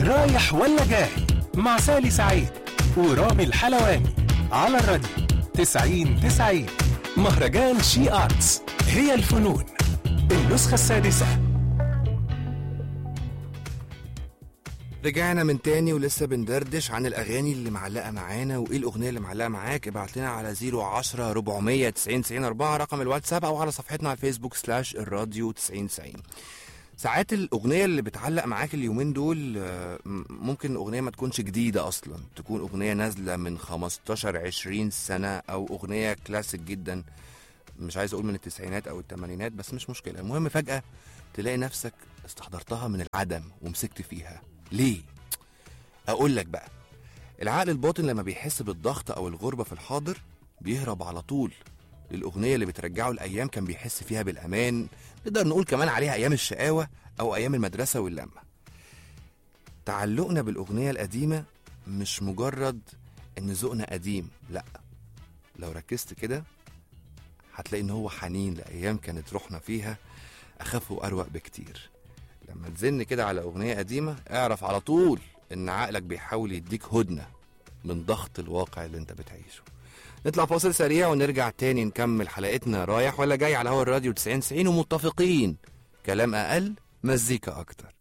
رايح ولا جاي مع سالي سعيد ورامي الحلواني على الراديو 90 90 مهرجان شي آرتس هي الفنون النسخة السادسة رجعنا من تاني ولسه بندردش عن الاغاني اللي معلقه معانا وايه الاغنيه اللي معلقه معاك ابعت لنا على 010 400 90 90 4 رقم الواتساب او على صفحتنا على الفيسبوك سلاش الراديو 90 90 ساعات الاغنيه اللي بتعلق معاك اليومين دول آه، م- ممكن اغنيه ما تكونش جديده اصلا تكون اغنيه نازله من 15 20 سنه او اغنيه كلاسيك جدا مش عايز اقول من التسعينات او الثمانينات بس مش مشكله المهم فجاه تلاقي نفسك استحضرتها من العدم ومسكت فيها ليه اقول لك بقى العقل الباطن لما بيحس بالضغط او الغربه في الحاضر بيهرب على طول للاغنيه اللي بترجعه لايام كان بيحس فيها بالامان نقدر نقول كمان عليها ايام الشقاوه او ايام المدرسه واللمه تعلقنا بالاغنيه القديمه مش مجرد ان ذوقنا قديم لا لو ركزت كده هتلاقي ان هو حنين لايام كانت روحنا فيها اخف واروق بكتير لما تزن كده على اغنيه قديمه اعرف على طول ان عقلك بيحاول يديك هدنه من ضغط الواقع اللي انت بتعيشه نطلع فاصل سريع ونرجع تاني نكمل حلقتنا رايح ولا جاي على هوا الراديو 90 90 ومتفقين كلام اقل مزيكا اكتر